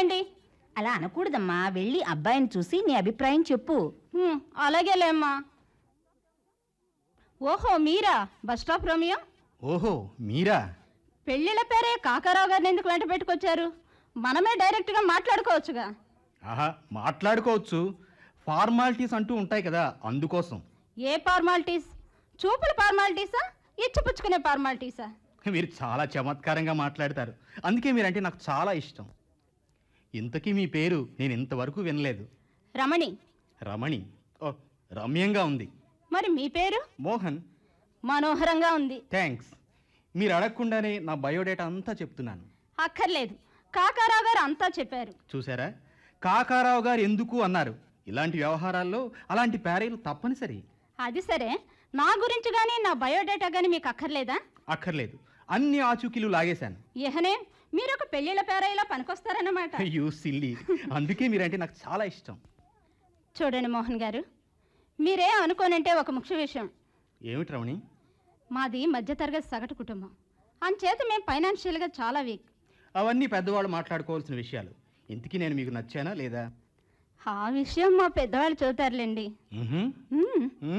వస్తానులేండి అలా అనకూడదమ్మా వెళ్ళి అబ్బాయిని చూసి నీ అభిప్రాయం చెప్పు హ్మ్, అలాగేలేమ్మా ఓహో మీరా బస్ స్టాప్ రోమియో ఓహో మీరా పెళ్ళిళ్ళ పేరే కాకారావు గారిని ఎందుకు వెంట పెట్టుకొచ్చారు మనమే డైరెక్ట్గా మాట్లాడుకోవచ్చుగా ఆహా మాట్లాడుకోవచ్చు ఫార్మాలిటీస్ అంటూ ఉంటాయి కదా అందుకోసం ఏ ఫార్మాలిటీస్ చూపుల ఫార్మాలిటీసా ఇచ్చిపుచ్చుకునే ఫార్మాలిటీసా మీరు చాలా చమత్కారంగా మాట్లాడతారు అందుకే మీరంటే నాకు చాలా ఇష్టం ఇంతకీ మీ పేరు నేను ఇంతవరకు వినలేదు రమణి రమణి ఓ రమ్యంగా ఉంది మరి మీ పేరు మోహన్ మనోహరంగా ఉంది థ్యాంక్స్ మీరు అడగకుండానే నా బయోడేటా అంతా చెప్తున్నాను అక్కర్లేదు కాకారావు గారు అంతా చెప్పారు చూసారా కాకారావు గారు ఎందుకు అన్నారు ఇలాంటి వ్యవహారాల్లో అలాంటి ప్యారేలు తప్పనిసరి అది సరే నా గురించి కానీ నా బయోడేటా కానీ మీకు అక్కర్లేదా అక్కర్లేదు అన్ని ఆచూకీలు లాగేశాను ఏహనే మీరు ఒక పెళ్ళిళ్ళ పేరాయిలా పనికొస్తారన్నమాట యూ సిల్లీ అందుకే మీరంటే నాకు చాలా ఇష్టం చూడండి మోహన్ గారు మీరే అనుకోనంటే ఒక ముఖ్య విషయం ఏమిటి రమణి మాది మధ్యతరగతి సగటు కుటుంబం అంచేత మేము ఫైనాన్షియల్గా చాలా వీక్ అవన్నీ పెద్దవాళ్ళు మాట్లాడుకోవాల్సిన విషయాలు ఇంతకీ నేను మీకు నచ్చానా లేదా ఆ విషయం మా పెద్దవాళ్ళు చూతారులేండి మ్హూ. మ్మ్. మ్,